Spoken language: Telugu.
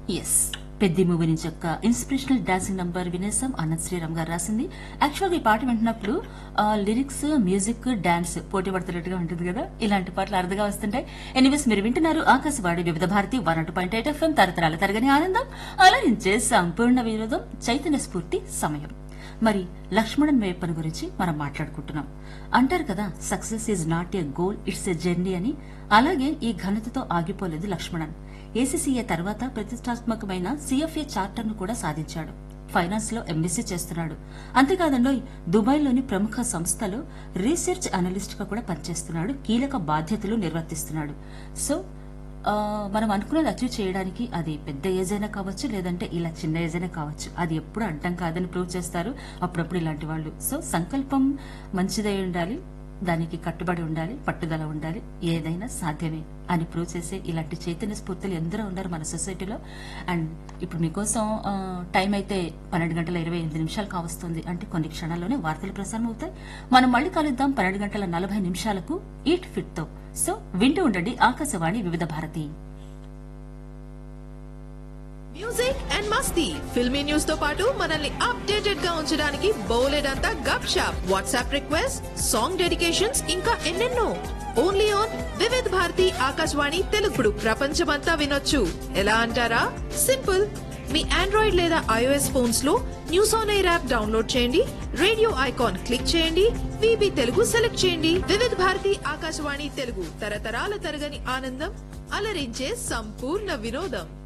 ఎస్ పెద్ద మూవీ నుంచి ఒక ఇన్స్పిరేషనల్ డాన్సింగ్ నంబర్ వినేసాం అనంత్ శ్రీరామ్ గారు రాసింది యాక్చువల్గా ఈ పాట వింటున్నప్పుడు ఆ, లిరిక్స్ మ్యూజిక్ డాన్స్ పోటీ పడుతున్నట్టుగా ఉంటుంది కదా ఇలాంటి పాటలు అరుదుగా వస్తుంటాయి ఎనీవేస్ మీరు వింటున్నారు Akashvani Vividh Bharati one two point eight FM తరతరాల తరగని ఆనందం అలరించే సంపూర్ణ వినోదం చైతన్య స్ఫూర్తి సమయం మరి లక్ష్మణన్ వేపన్ గురించి మనం మాట్లాడుకుంటున్నాం అంటారు కదా success is not a goal it's a journey అని అలాగే ఈ ఘనతతో ఆగిపోలేదు లక్ష్మణన్ ఏసీసీఏ తర్వాత ప్రతిష్టాత్మకమైన సిఎఫ్ఏ చార్టర్ ను కూడా సాధించాడు ఫైనాన్స్ లో ఎంబీసీ చేస్తున్నాడు అంతేకాదండోయ్ దుబాయ్లోని ప్రముఖ సంస్థలో రీసెర్చ్ అనలిస్ట్ గా కూడా పనిచేస్తున్నాడు కీలక బాధ్యతలు నిర్వర్తిస్తున్నాడు సో ఆ, మనం అనుకున్నది అచీవ్ చేయడానికి అది పెద్ద ఏజ్ అయినా కావచ్చు లేదంటే ఇలా చిన్న ఏజ్ అయినా కావచ్చు అది ఎప్పుడు అడ్డం కాదని ప్రూవ్ చేస్తారు అప్పుడప్పుడు ఇలాంటి వాళ్ళు సో సంకల్పం మంచిదై ఉండాలి దానికి కట్టుబడి ఉండాలి పట్టుదల ఉండాలి ఏదైనా సాధ్యమే అని ప్రూవ్ చేసే ఇలాంటి చైతన్య స్ఫూర్తులు ఎందరో ఉన్నారు మన సొసైటీలో అండ్ ఇప్పుడు మీకోసం ఆ, టైం అయితే పన్నెండు గంటల ఇరవై ఎనిమిది నిమిషాలు కావస్తుంది అంటే కొన్ని క్షణాల్లోనే వార్తలు ప్రసారం అవుతాయి మనం మళ్ళీ కలుద్దాం పన్నెండు గంటల నలభై నిమిషాలకు ఈట్ ఫిట్ తో సో వింటూ ఉండండి ఆకాశవాణి వివిధ భారతి మ్యూజిక్ అండ్ మస్తీ ఫిల్మీ న్యూస్ తో పాటు మనల్ని అప్డేటెడ్ గా ఉంచడానికి బోలెడంతా గప్ షాప్ వాట్సాప్ రిక్వెస్ట్ సాంగ్ డెడికేషన్స్ ఇంకా ఎన్నెన్నో ఓన్లీ ఆన్ వివిధ్ భారతి ఆకాశవాణి తెలుగుడు ప్రపంచమంతా వినొచ్చు ఎలా అంటారా సింపుల్ మీ ఆండ్రాయిడ్ లేదా ఐఓఎస్ ఫోన్స్ లో news on air app download చేయండి రేడియో ఐకాన్ క్లిక్ చేయండి విబి తెలుగు సెలెక్ట్ చేయండి వివిధ భారతి ఆకాశవాణి తెలుగు తరతరాల తరగని ఆనందం అలరించే సంపూర్ణ వినోదం